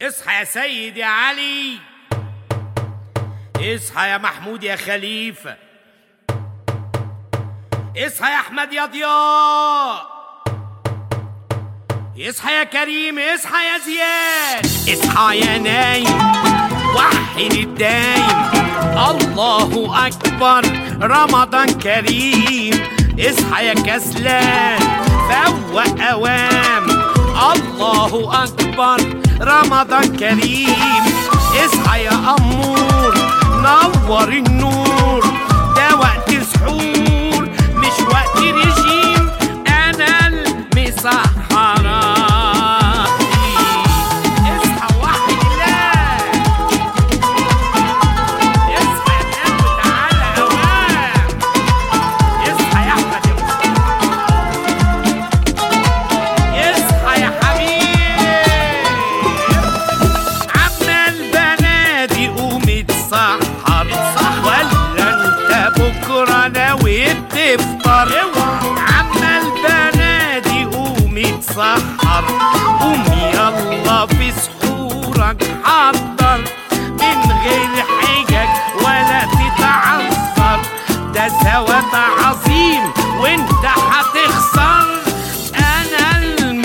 اصحى يا سيد يا علي اصحى يا محمود يا خليفة اصحى يا احمد يا ضياء اصحى يا كريم اصحى يا زياد اصحى يا نايم وحد الدايم الله اكبر رمضان كريم اصحى يا كسلان فوق اوام الله اكبر رمضان كريم اصحى يا امور نور النور ده وقت سحور مش وقت رجيم انا المسحراتي اصحى وحد الله اصحى يا ناس وتعالى اوام اصحى يا احمد يا مصطفى اصحى يا حبيب عم البنادي قوم اتسحر ولا انت بكره ناوي تفطر عم البنادي قوم اتسحر قوم يلا في سحورك حضر من غير حجج ولا تتعثر ده ثواب عظيم وانت هتخسر انا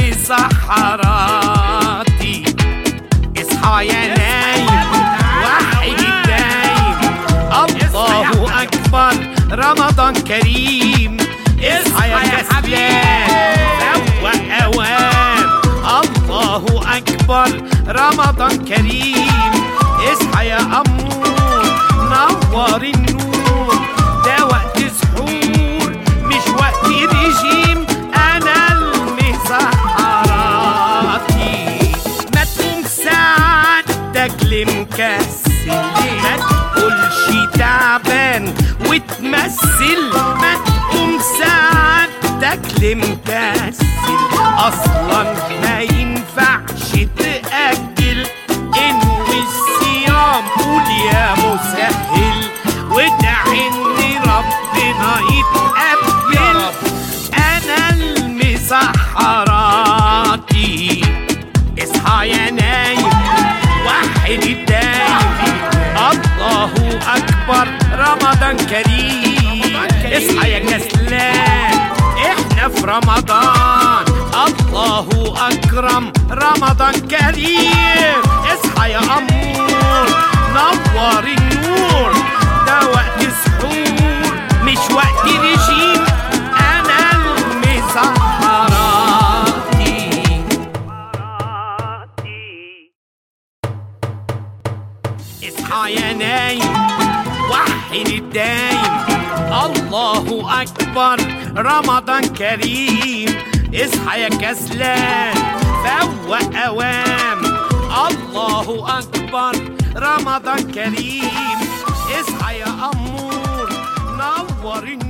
المسحراتي اصحى يا نايم وحد الدايم الله اكبر رمضان كريم اصحى يا كسلان روق اوام الله اكبر رمضان كريم اصحى يا امور نور النور ده وقت سحور مش وقت رجيم انا المسحراتي ما تقوم سعادتك لمكسل ما تقولش تعبان وتمثل ما تقوم سعادتك لمكسل اصلا ما ينفعش تأجل انوي الصيام قول يا مسهل وادعي ان ربنا يتقبل انا المسحراتي اصحى يا نايم وحد الدايم الله اكبر رمضان كريم اصحى يا كسلان احنا في رمضان الله اكرم رمضان كريم اصحى يا امور نور النور ده وقت سحور مش وقت رجيم انا المسحراتي اصحى يا نايم وحد الدايم الله اكبر رمضان كريم اصحى يا كسلان فوق اوام الله اكبر رمضان كريم اصحى يا امور نور النور